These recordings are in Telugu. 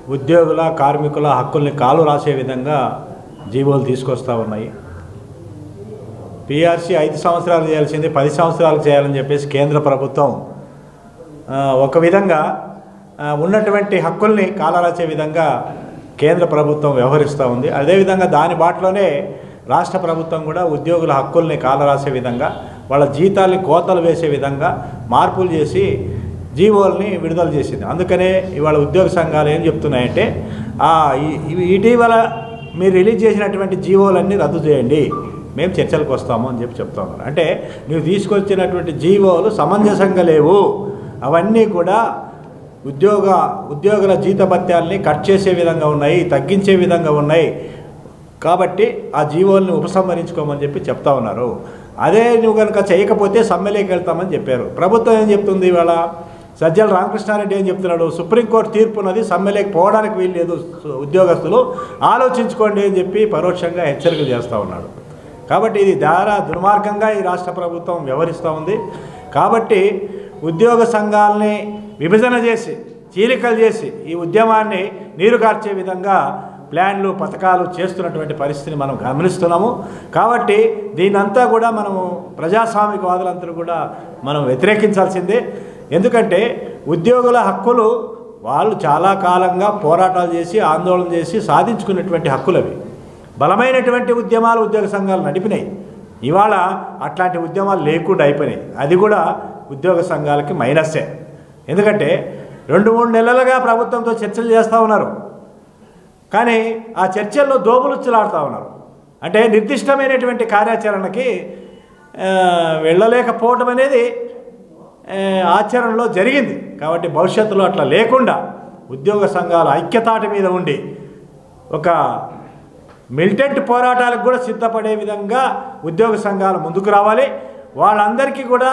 ఉద్యోగుల కార్మికుల హక్కుల్ని కాలు రాసే విధంగా జీవోలు తీసుకొస్తూ ఉన్నాయి పిఆర్సీ ఐదు సంవత్సరాలు చేయాల్సింది పది సంవత్సరాలు చేయాలని చెప్పేసి కేంద్ర ప్రభుత్వం ఆ, ఒక విధంగా ఆ, ఉన్నటువంటి హక్కుల్ని కాలరాచే విధంగా కేంద్ర ప్రభుత్వం వ్యవహరిస్తూ ఉంది అదేవిధంగా దాని బాటలోనే రాష్ట్ర ప్రభుత్వం కూడా ఉద్యోగుల హక్కుల్ని కాలరాసే విధంగా వాళ్ళ జీతాల్ని కోతలు వేసే విధంగా మార్పులు చేసి జీవోల్ని విడుదల చేసింది అందుకనే ఇవాళ ఉద్యోగ సంఘాలు ఏం చెప్తున్నాయంటే ఆ, ఈ- ఇవి ఇటీవల మీరు రిలీజ్ చేసినటువంటి జీవోలన్నీ రద్దు చేయండి మేము చర్చలకు వస్తాము అని చెప్పి చెప్తా ఉన్నారు అంటే నువ్వు తీసుకొచ్చినటువంటి జీవోలు సమంజసంగా లేవు అవన్నీ కూడా ఉద్యోగ ఉద్యోగుల జీతభత్యాల్ని కట్ చేసే విధంగా ఉన్నాయి తగ్గించే విధంగా ఉన్నాయి కాబట్టి ఆ జీవోల్ని ఉపసంహరించుకోమని చెప్పి చెప్తా ఉన్నారు అదే నువ్వు కనుక చేయకపోతే సమ్మెలోకి వెళ్తామని చెప్పారు ప్రభుత్వం ఏం చెప్తుంది ఇవాళ సజ్జల రామకృష్ణారెడ్డి ఏం చెప్తున్నాడు సుప్రీంకోర్టు తీర్పు ఉన్నది సమ్మెలోకి పోవడానికి వీల్లేదు సు- ఉద్యోగస్తులు ఆలోచించుకోండి అని చెప్పి పరోక్షంగా హెచ్చరికలు చేస్తూ ఉన్నాడు కాబట్టి ఇది దారా దుర్మార్గంగా ఈ రాష్ట్ర ప్రభుత్వం వ్యవహరిస్తూ ఉంది కాబట్టి ఉద్యోగ సంఘాలని విభజన చేసి చీలికలు చేసి ఈ ఉద్యమాన్ని నీరు కార్చే విధంగా ప్లాన్లు పథకాలు చేస్తున్నటువంటి పరిస్థితిని మనం గమనిస్తున్నాము కాబట్టి దీనంతా కూడా మనము ప్రజాస్వామికవాదులందరూ కూడా మనం వ్యతిరేకించాల్సిందే ఎందుకంటే ఉద్యోగుల హక్కులు వాళ్ళు చాలా కాలంగా పోరాటాలు చేసి ఆందోళన చేసి సాధించుకున్నటువంటి హక్కులు అవి బలమైనటువంటి ఉద్యమాలు ఉద్యోగ సంఘాలు నడిపినాయి ఇవాళ అట్లాంటి ఉద్యమాలు లేకుండా అయిపోయినాయి అది కూడా ఉద్యోగ సంఘాలకి మైనస్సే ఎందుకంటే రెండు మూడు నెలలుగా ప్రభుత్వంతో చర్చలు చేస్తూ ఉన్నారు కానీ ఆ చర్చల్లో దోబులుచ్చులాడుతూ ఉన్నారు అంటే నిర్దిష్టమైనటువంటి కార్యాచరణకి ఆ, వెళ్ళలేకపోవటం అనేది ఆ, ఆచరణలో జరిగింది కాబట్టి భవిష్యత్తులో అట్లా లేకుండా ఉద్యోగ సంఘాల ఐక్యతాటి మీద ఉండి ఒక మిలిటెంట్ పోరాటాలకు కూడా సిద్ధపడే విధంగా ఉద్యోగ సంఘాలు ముందుకు రావాలి వాళ్ళందరికీ కూడా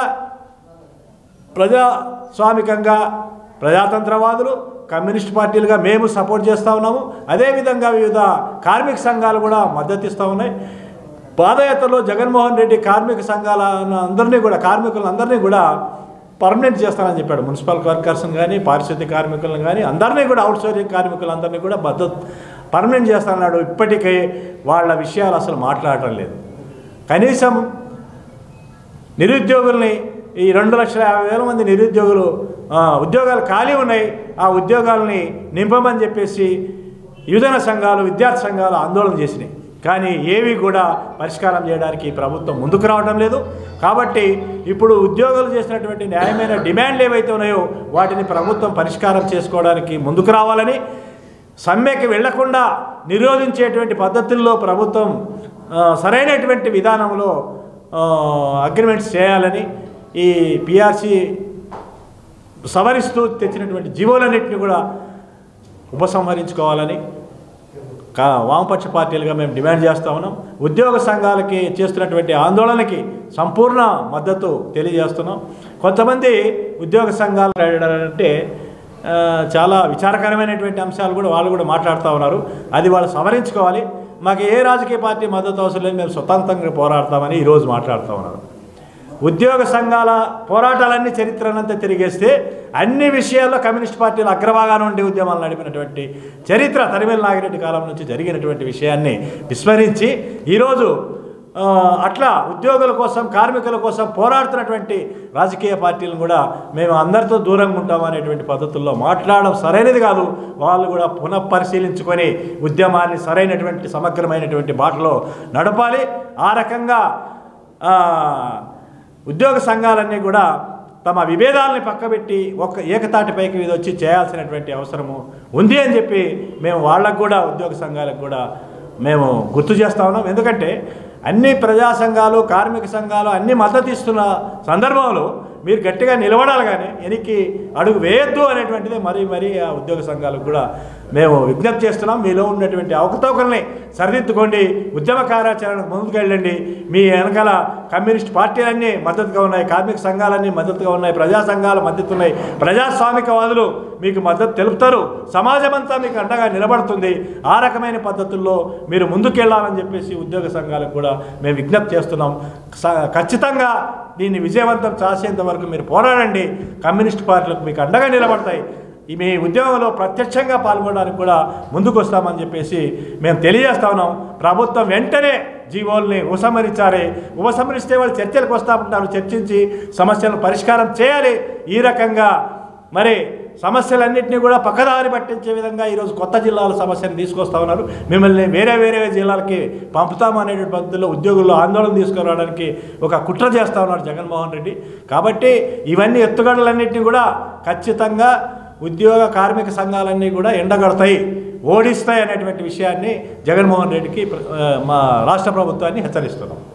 ప్రజాస్వామికంగా ప్రజాతంత్రవాదులు కమ్యూనిస్ట్ పార్టీలుగా మేము సపోర్ట్ చేస్తూ ఉన్నాము అదేవిధంగా వివిధ కార్మిక సంఘాలు కూడా మద్దతు ఇస్తూ ఉన్నాయి పాదయాత్రలో జగన్మోహన్ రెడ్డి కార్మిక సంఘాల అందరినీ కూడా కార్మికులందరినీ కూడా పర్మనెంట్ చేస్తానని చెప్పాడు మున్సిపల్ వర్కర్స్ని కానీ పారిశుద్ధ్య కార్మికులను కానీ అందరినీ కూడా అవుట్ సోర్సింగ్ కార్మికులందరినీ కూడా మద్దతు పర్మనెంట్ చేస్తానన్నాడు ఇప్పటికే వాళ్ళ విషయాలు అసలు మాట్లాడటం లేదు కనీసం నిరుద్యోగుల్ని ఈ రెండు లక్షల యాభై వేల మంది నిరుద్యోగులు ఆ, ఉద్యోగాలు ఖాళీ ఉన్నాయి ఆ ఉద్యోగాలని నింపమని చెప్పేసి యువజన సంఘాలు విద్యార్థి సంఘాలు ఆందోళన చేసినాయి కానీ ఏవి కూడా పరిష్కారం చేయడానికి ఈ ప్రభుత్వం ముందుకు రావడం లేదు కాబట్టి ఇప్పుడు ఉద్యోగులు చేసినటువంటి న్యాయమైన డిమాండ్లు ఏవైతే ఉన్నాయో వాటిని ప్రభుత్వం పరిష్కారం చేసుకోవడానికి ముందుకు రావాలని సమ్మెకి వెళ్లకుండా నిరోధించేటువంటి పద్ధతుల్లో ప్రభుత్వం ఆ, సరైనటువంటి విధానంలో అగ్రిమెంట్స్ చేయాలని ఈ పిఆర్సి సవరిస్తూ తెచ్చినటువంటి జీవోలన్నింటినీ కూడా ఉపసంహరించుకోవాలని కా వామపక్ష పార్టీలుగా మేము డిమాండ్ చేస్తా ఉన్నాం ఉద్యోగ సంఘాలకి చేస్తున్నటువంటి ఆందోళనకి సంపూర్ణ మద్దతు తెలియజేస్తున్నాం కొంతమంది ఉద్యోగ సంఘాలు అంటే ఆ, చాలా విచారకరమైనటువంటి అంశాలు కూడా వాళ్ళు కూడా మాట్లాడుతూ ఉన్నారు అది వాళ్ళు సవరించుకోవాలి మాకు ఏ రాజకీయ పార్టీ మద్దతు అవసరం లేదు మేము స్వతంత్రంగా పోరాడతామని ఈరోజు మాట్లాడుతూ ఉన్నారు ఉద్యోగ సంఘాల పోరాటాలన్నీ చరిత్రనంతా తిరిగేస్తే అన్ని విషయాల్లో కమ్యూనిస్ట్ పార్టీలు అగ్రభాగాన ఉండి ఉద్యమాలు నడిపినటువంటి చరిత్ర తరిమేల నాగిరెడ్డి కాలం నుంచి జరిగినటువంటి విషయాన్ని విస్మరించి ఈరోజు ఆ, అట్లా ఉద్యోగుల కోసం కార్మికుల కోసం పోరాడుతున్నటువంటి రాజకీయ పార్టీలను కూడా మేము అందరితో దూరంగా ఉంటాం అనేటువంటి పద్ధతుల్లో మాట్లాడడం సరైనది కాదు వాళ్ళు కూడా పునఃపరిశీలించుకొని ఉద్యమాన్ని సరైనటువంటి సమగ్రమైనటువంటి బాటలో నడపాలి ఆ రకంగా ఆ, ఉద్యోగ సంఘాలన్నీ కూడా తమ విభేదాలని పక్కబెట్టి ఒక ఏకతాటిపైకి మీద వచ్చి చేయాల్సినటువంటి అవసరము ఉంది అని చెప్పి మేము వాళ్ళకు కూడా ఉద్యోగ సంఘాలకు కూడా మేము గుర్తు చేస్తా ఉన్నాం ఎందుకంటే అన్ని ప్రజా సంఘాలు కార్మిక సంఘాలు అన్ని మద్దతు ఇస్తున్న సందర్భంలో మీరు గట్టిగా నిలబడాలి కానీ వెనక్కి అడుగు వేయొద్దు అనేటువంటిది మరీ మరీ ఆ ఉద్యోగ సంఘాలకు కూడా మేము విజ్ఞప్తి చేస్తున్నాం మీలో ఉన్నటువంటి అవకతవకల్ని సరిదిద్దుకోండి ఉద్యమ కార్యాచరణకు ముందుకు వెళ్ళండి మీ వెనకాల కమ్యూనిస్ట్ పార్టీలన్నీ మద్దతుగా ఉన్నాయి కార్మిక సంఘాలన్నీ మద్దతుగా ఉన్నాయి ప్రజా సంఘాలు మద్దతు ఉన్నాయి ప్రజాస్వామికవాదులు మీకు మద్దతు తెలుపుతారు సమాజం అంతా మీకు అండగా నిలబడుతుంది ఆ రకమైన పద్ధతుల్లో మీరు ముందుకెళ్ళాలని చెప్పేసి ఉద్యోగ సంఘాలకు కూడా మేము విజ్ఞప్తి చేస్తున్నాం స- ఖచ్చితంగా దీన్ని విజయవంతం చేసేంత వరకు మీరు పోరాడండి కమ్యూనిస్ట్ పార్టీలకు మీకు అండగా నిలబడతాయి ఈ మీ ఉద్యోగంలో ప్రత్యక్షంగా పాల్గొనడానికి కూడా ముందుకు వస్తామని చెప్పేసి మేము తెలియజేస్తా ఉన్నాం ప్రభుత్వం వెంటనే జీవోల్ని ఉపసంహరించాలి ఉపసంహరిస్తే వాళ్ళు చర్చలకు వస్తామంటారు చర్చించి సమస్యలను పరిష్కారం చేయాలి ఈ రకంగా మరి సమస్యలన్నింటినీ కూడా పక్కదారి పట్టించే విధంగా ఈరోజు కొత్త జిల్లాల సమస్యను తీసుకొస్తా ఉన్నారు మిమ్మల్ని వేరే వేరే జిల్లాలకి పంపుతాము అనేటువంటి పద్ధతిలో ఉద్యోగుల్లో ఆందోళన తీసుకురావడానికి ఒక కుట్ర చేస్తా ఉన్నారు జగన్మోహన్ రెడ్డి కాబట్టి ఇవన్నీ ఎత్తుగడలన్నింటినీ కూడా ఖచ్చితంగా ఉద్యోగ కార్మిక సంఘాలన్నీ కూడా ఎండగడతాయి ఓడిస్తాయి అనేటువంటి విషయాన్ని జగన్మోహన్ రెడ్డికి ప్ర- ఆ, మా రాష్ట్ర ప్రభుత్వాన్ని హెచ్చరిస్తున్నాం